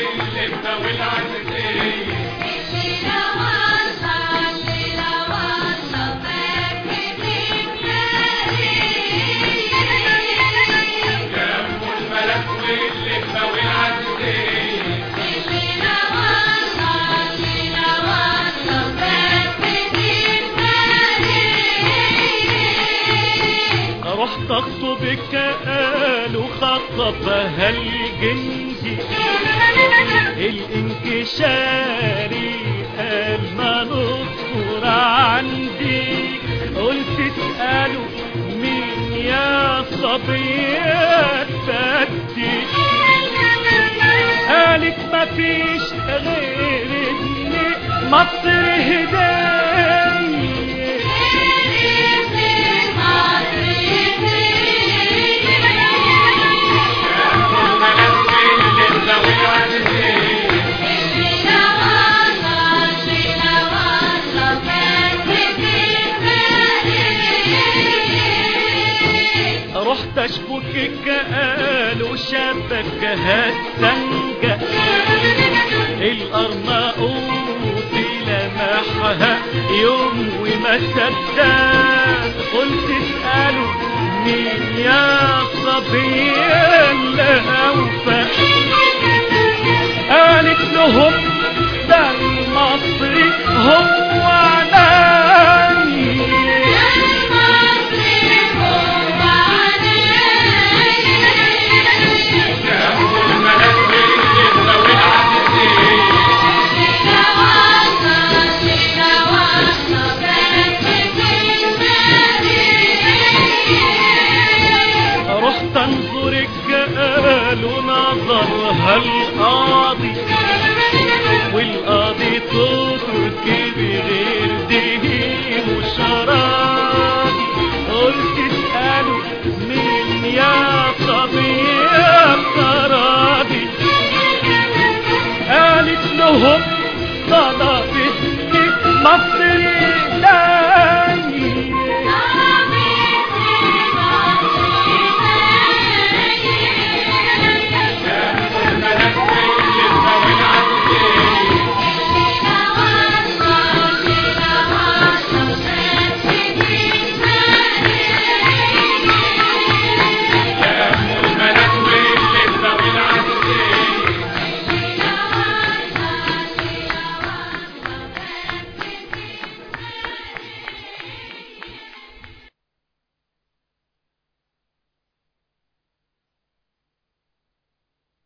اللمة والعزيزية الليلة والله الليلة والله فاتتك ليالي جنب الملك واللمة والعزيزية الليلة والله الليلة والله فاتتك ليالي رحت اخطبك قالوا خطبها الجندي الانكشاري قال ما نصبر عندي قلت اسألوا مين يا صبيات بدي قالت مفيش غير ابني مصر هدايه الملك واللمة والعزيزية رحت اشبكك قالوا شبكها السنجة الارناؤوط لمحها يوم وما صدق قلت اسألوا مين يا صبي الاوفى قالت لهم ده المصري هو علي جنب الملك واللمة والعزيزية رحت انظرك قالوا نظرها القاضي والقاضي تترك بغير دهين وشرابي قلت اسألوا مين يا صبي يا قرابي قالت لهم طلع